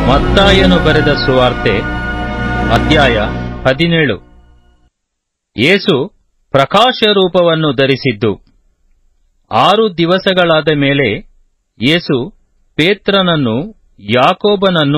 ಮತ್ತಾಯನು ಬರೆದ ಸುವಾರ್ತೆ ಅಧ್ಯಾಯ ಹದಿನೇಳು ಯೇಸು ಪ್ರಕಾಶ ರೂಪವನ್ನು ಧರಿಸಿದ್ದು ಆರು ದಿವಸಗಳಾದ ಮೇಲೆ ಯೇಸು ಪೇತ್ರನನ್ನು ಯಾಕೋಬನನ್ನು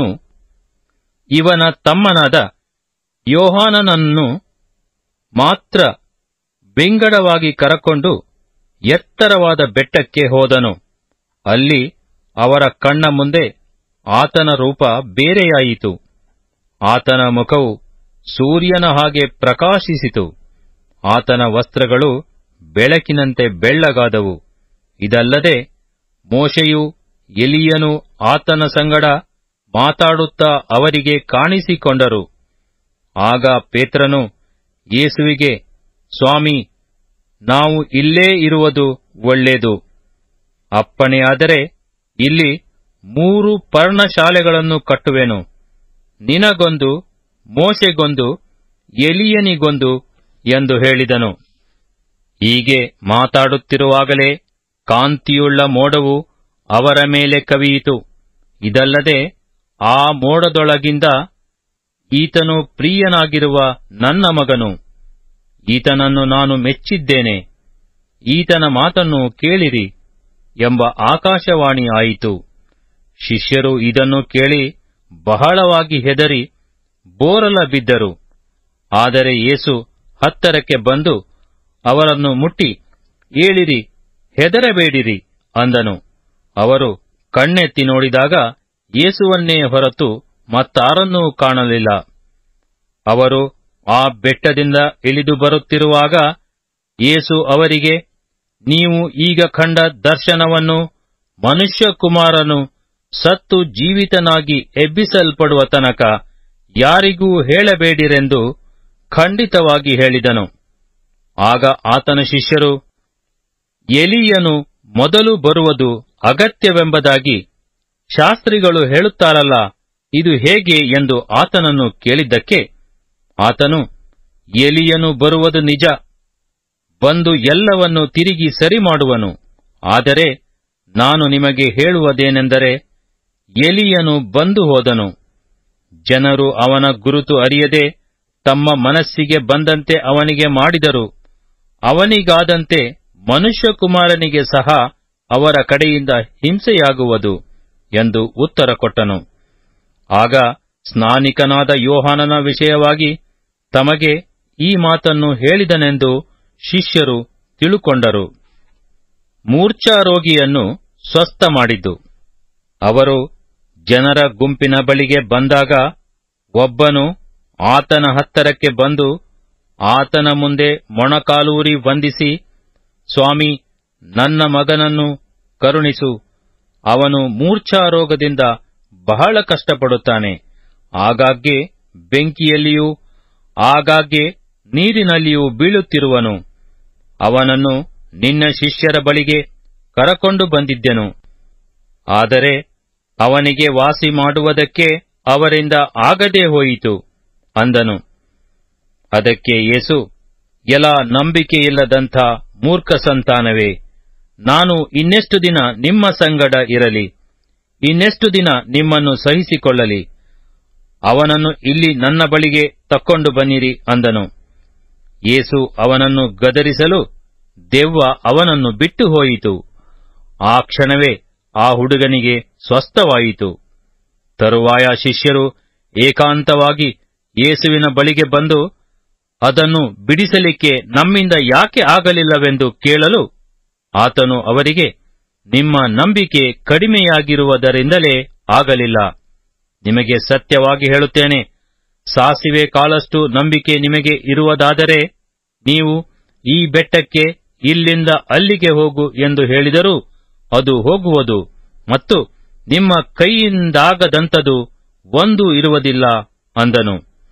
ಇವನ ತಮ್ಮನಾದ ಯೋಹಾನನನ್ನು ಮಾತ್ರ ಬೆಂಗಡವಾಗಿ ಕರಕೊಂಡು ಎತ್ತರವಾದ ಬೆಟ್ಟಕ್ಕೆ ಹೋದನು ಅಲ್ಲಿ ಅವರ ಕಣ್ಣ ಮುಂದೆ ಆತನ ರೂಪ ಬೇರೆಯಾಯಿತು ಆತನ ಮುಖವು ಸೂರ್ಯನ ಹಾಗೆ ಪ್ರಕಾಶಿಸಿತು ಆತನ ವಸ್ತ್ರಗಳು ಬೆಳಕಿನಂತೆ ಬೆಳ್ಳಗಾದವು ಇದಲ್ಲದೆ ಮೋಶೆಯು ಎಲಿಯನು ಆತನ ಸಂಗಡ ಮಾತಾಡುತ್ತಾ ಅವರಿಗೆ ಕಾಣಿಸಿಕೊಂಡರು ಆಗ ಪೇತ್ರನು ಯೇಸುವಿಗೆ ಸ್ವಾಮಿ ನಾವು ಇಲ್ಲೇ ಇರುವುದು ಒಳ್ಳೆಯದು ಅಪ್ಪಣೆಯಾದರೆ ಇಲ್ಲಿ ಮೂರು ಪರ್ಣಶಾಲೆಗಳನ್ನು ಕಟ್ಟುವೆನು ನಿನಗೊಂದು ಮೋಶೆಗೊಂದು ಎಲಿಯನಿಗೊಂದು ಎಂದು ಹೇಳಿದನು ಹೀಗೆ ಮಾತಾಡುತ್ತಿರುವಾಗಲೇ ಕಾಂತಿಯುಳ್ಳ ಮೋಡವು ಅವರ ಮೇಲೆ ಕವಿಯಿತು ಇದಲ್ಲದೆ ಆ ಮೋಡದೊಳಗಿಂದ ಈತನು ಪ್ರಿಯನಾಗಿರುವ ನನ್ನ ಮಗನು ಈತನನ್ನು ನಾನು ಮೆಚ್ಚಿದ್ದೇನೆ ಈತನ ಮಾತನ್ನು ಕೇಳಿರಿ ಎಂಬ ಆಕಾಶವಾಣಿ ಆಯಿತು ಶಿಷ್ಯರು ಇದನ್ನು ಕೇಳಿ ಬಹಳವಾಗಿ ಹೆದರಿ ಬೋರಲ ಬಿದ್ದರು ಆದರೆ ಯೇಸು ಹತ್ತರಕ್ಕೆ ಬಂದು ಅವರನ್ನು ಮುಟ್ಟಿ ಏಳಿರಿ ಹೆದರಬೇಡಿರಿ ಅಂದನು ಅವರು ಕಣ್ಣೆತ್ತಿ ನೋಡಿದಾಗ ಯೇಸುವನ್ನೇ ಹೊರತು ಮತ್ತಾರನ್ನೂ ಕಾಣಲಿಲ್ಲ ಅವರು ಆ ಬೆಟ್ಟದಿಂದ ಇಳಿದು ಬರುತ್ತಿರುವಾಗ ಯೇಸು ಅವರಿಗೆ ನೀವು ಈಗ ಕಂಡ ದರ್ಶನವನ್ನು ಮನುಷ್ಯಕುಮಾರನು ಸತ್ತು ಜೀವಿತನಾಗಿ ಎಬ್ಬಿಸಲ್ಪಡುವ ತನಕ ಯಾರಿಗೂ ಹೇಳಬೇಡಿರೆಂದು ಖಂಡಿತವಾಗಿ ಹೇಳಿದನು ಆಗ ಆತನ ಶಿಷ್ಯರು ಎಲಿಯನು ಮೊದಲು ಬರುವುದು ಅಗತ್ಯವೆಂಬುದಾಗಿ ಶಾಸ್ತ್ರಿಗಳು ಹೇಳುತ್ತಾರಲ್ಲ ಇದು ಹೇಗೆ ಎಂದು ಆತನನ್ನು ಕೇಳಿದ್ದಕ್ಕೆ ಆತನು ಎಲಿಯನು ಬರುವುದು ನಿಜ ಬಂದು ಎಲ್ಲವನ್ನು ತಿರುಗಿ ಸರಿ ಮಾಡುವನು ಆದರೆ ನಾನು ನಿಮಗೆ ಹೇಳುವುದೇನೆಂದರೆ ಎಲಿಯನು ಬಂದು ಹೋದನು ಜನರು ಅವನ ಗುರುತು ಅರಿಯದೆ ತಮ್ಮ ಮನಸ್ಸಿಗೆ ಬಂದಂತೆ ಅವನಿಗೆ ಮಾಡಿದರು ಅವನಿಗಾದಂತೆ ಮನುಷ್ಯಕುಮಾರನಿಗೆ ಸಹ ಅವರ ಕಡೆಯಿಂದ ಹಿಂಸೆಯಾಗುವುದು ಎಂದು ಉತ್ತರ ಕೊಟ್ಟನು ಆಗ ಸ್ನಾನಿಕನಾದ ಯೋಹಾನನ ವಿಷಯವಾಗಿ ತಮಗೆ ಈ ಮಾತನ್ನು ಹೇಳಿದನೆಂದು ಶಿಷ್ಯರು ತಿಳುಕೊಂಡರು ಮೂರ್ಛಾರೋಗಿಯನ್ನು ಸ್ವಸ್ಥ ಮಾಡಿದ್ದು ಅವರು ಜನರ ಗುಂಪಿನ ಬಳಿಗೆ ಬಂದಾಗ ಒಬ್ಬನು ಆತನ ಹತ್ತರಕ್ಕೆ ಬಂದು ಆತನ ಮುಂದೆ ಮೊಣಕಾಲೂರಿ ವಂದಿಸಿ ಸ್ವಾಮಿ ನನ್ನ ಮಗನನ್ನು ಕರುಣಿಸು ಅವನು ಮೂರ್ಛಾರೋಗದಿಂದ ಬಹಳ ಕಷ್ಟಪಡುತ್ತಾನೆ ಆಗಾಗ್ಗೆ ಬೆಂಕಿಯಲ್ಲಿಯೂ ಆಗಾಗ್ಗೆ ನೀರಿನಲ್ಲಿಯೂ ಬೀಳುತ್ತಿರುವನು ಅವನನ್ನು ನಿನ್ನ ಶಿಷ್ಯರ ಬಳಿಗೆ ಕರಕೊಂಡು ಬಂದಿದ್ದೆನು ಆದರೆ ಅವನಿಗೆ ವಾಸಿ ಮಾಡುವುದಕ್ಕೆ ಅವರಿಂದ ಆಗದೇ ಹೋಯಿತು ಅಂದನು ಅದಕ್ಕೆ ಯೇಸು ಎಲ ನಂಬಿಕೆಯಿಲ್ಲದಂಥ ಮೂರ್ಖ ಸಂತಾನವೇ ನಾನು ಇನ್ನೆಷ್ಟು ದಿನ ನಿಮ್ಮ ಸಂಗಡ ಇರಲಿ ಇನ್ನೆಷ್ಟು ದಿನ ನಿಮ್ಮನ್ನು ಸಹಿಸಿಕೊಳ್ಳಲಿ ಅವನನ್ನು ಇಲ್ಲಿ ನನ್ನ ಬಳಿಗೆ ತಕ್ಕೊಂಡು ಬನ್ನಿರಿ ಅಂದನು ಯೇಸು ಅವನನ್ನು ಗದರಿಸಲು ದೆವ್ವ ಅವನನ್ನು ಬಿಟ್ಟು ಹೋಯಿತು ಆ ಕ್ಷಣವೇ ಆ ಹುಡುಗನಿಗೆ ಸ್ವಸ್ಥವಾಯಿತು ತರುವಾಯ ಶಿಷ್ಯರು ಏಕಾಂತವಾಗಿ ಯೇಸುವಿನ ಬಳಿಗೆ ಬಂದು ಅದನ್ನು ಬಿಡಿಸಲಿಕ್ಕೆ ನಮ್ಮಿಂದ ಯಾಕೆ ಆಗಲಿಲ್ಲವೆಂದು ಕೇಳಲು ಆತನು ಅವರಿಗೆ ನಿಮ್ಮ ನಂಬಿಕೆ ಕಡಿಮೆಯಾಗಿರುವುದರಿಂದಲೇ ಆಗಲಿಲ್ಲ ನಿಮಗೆ ಸತ್ಯವಾಗಿ ಹೇಳುತ್ತೇನೆ ಸಾಸಿವೆ ಕಾಲಷ್ಟು ನಂಬಿಕೆ ನಿಮಗೆ ಇರುವುದಾದರೆ ನೀವು ಈ ಬೆಟ್ಟಕ್ಕೆ ಇಲ್ಲಿಂದ ಅಲ್ಲಿಗೆ ಹೋಗು ಎಂದು ಹೇಳಿದರೂ ಅದು ಹೋಗುವುದು ಮತ್ತು ನಿಮ್ಮ ಕೈಯಿಂದಾಗದಂಥದು ಒಂದು ಇರುವುದಿಲ್ಲ ಅಂದನು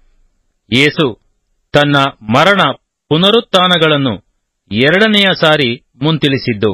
ಯೇಸು ತನ್ನ ಮರಣ ಪುನರುತ್ಥಾನಗಳನ್ನು ಎರಡನೆಯ ಸಾರಿ ಮುಂತಿಳಿಸಿದ್ದು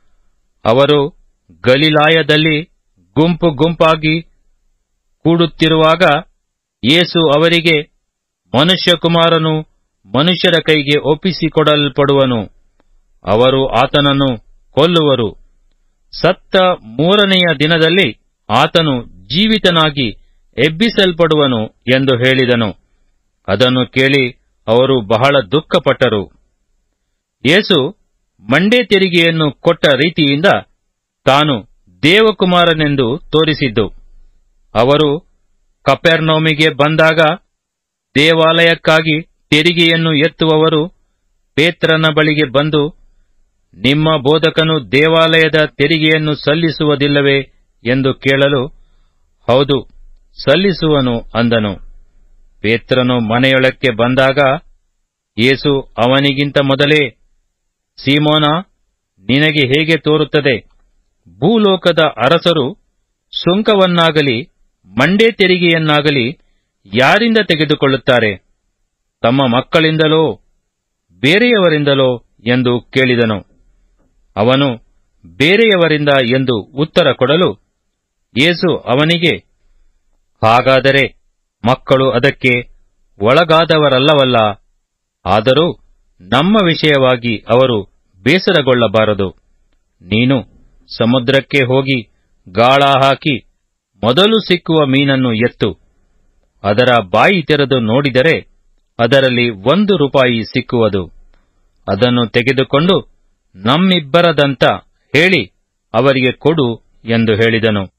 ಅವರು ಗಲಿಲಾಯದಲ್ಲಿ ಗುಂಪು ಗುಂಪಾಗಿ ಕೂಡುತ್ತಿರುವಾಗ ಯೇಸು ಅವರಿಗೆ ಮನುಷ್ಯಕುಮಾರನು ಮನುಷ್ಯರ ಕೈಗೆ ಒಪ್ಪಿಸಿಕೊಡಲ್ಪಡುವನು ಅವರು ಆತನನ್ನು ಕೊಲ್ಲುವರು ಸತ್ತ ಮೂರನೆಯ ದಿನದಲ್ಲಿ ಆತನು ಜೀವಿತನಾಗಿ ಎಬ್ಬಿಸಲ್ಪಡುವನು ಎಂದು ಹೇಳಿದನು ಅದನ್ನು ಕೇಳಿ ಅವರು ಬಹಳ ದುಃಖಪಟ್ಟರು ಯೇಸು ಮಂಡೆ ತೆರಿಗೆಯನ್ನು ಕೊಟ್ಟ ರೀತಿಯಿಂದ ತಾನು ದೇವಕುಮಾರನೆಂದು ತೋರಿಸಿದ್ದು ಅವರು ಕಪೆರ್ನೌಮಿಗೆ ಬಂದಾಗ ದೇವಾಲಯಕ್ಕಾಗಿ ತೆರಿಗೆಯನ್ನು ಎತ್ತುವವರು ಪೇತ್ರನ ಬಳಿಗೆ ಬಂದು ನಿಮ್ಮ ಬೋಧಕನು ದೇವಾಲಯದ ತೆರಿಗೆಯನ್ನು ಸಲ್ಲಿಸುವುದಿಲ್ಲವೇ ಎಂದು ಕೇಳಲು ಹೌದು ಸಲ್ಲಿಸುವನು ಅಂದನು ಪೇತ್ರನು ಮನೆಯೊಳಕ್ಕೆ ಬಂದಾಗ ಯೇಸು ಅವನಿಗಿಂತ ಮೊದಲೇ ಸೀಮೋನ ನಿನಗೆ ಹೇಗೆ ತೋರುತ್ತದೆ ಭೂಲೋಕದ ಅರಸರು ಸುಂಕವನ್ನಾಗಲಿ ಮಂಡೆ ತೆರಿಗೆಯನ್ನಾಗಲಿ ಯಾರಿಂದ ತೆಗೆದುಕೊಳ್ಳುತ್ತಾರೆ ತಮ್ಮ ಮಕ್ಕಳಿಂದಲೋ ಬೇರೆಯವರಿಂದಲೋ ಎಂದು ಕೇಳಿದನು ಅವನು ಬೇರೆಯವರಿಂದ ಎಂದು ಉತ್ತರ ಕೊಡಲು ಯೇಸು ಅವನಿಗೆ ಹಾಗಾದರೆ ಮಕ್ಕಳು ಅದಕ್ಕೆ ಒಳಗಾದವರಲ್ಲವಲ್ಲ ಆದರೂ ನಮ್ಮ ವಿಷಯವಾಗಿ ಅವರು ಬೇಸರಗೊಳ್ಳಬಾರದು ನೀನು ಸಮುದ್ರಕ್ಕೆ ಹೋಗಿ ಗಾಳ ಹಾಕಿ ಮೊದಲು ಸಿಕ್ಕುವ ಮೀನನ್ನು ಎತ್ತು ಅದರ ಬಾಯಿ ತೆರೆದು ನೋಡಿದರೆ ಅದರಲ್ಲಿ ಒಂದು ರೂಪಾಯಿ ಸಿಕ್ಕುವುದು ಅದನ್ನು ತೆಗೆದುಕೊಂಡು ನಮ್ಮಿಬ್ಬರದಂತ ಹೇಳಿ ಅವರಿಗೆ ಕೊಡು ಎಂದು ಹೇಳಿದನು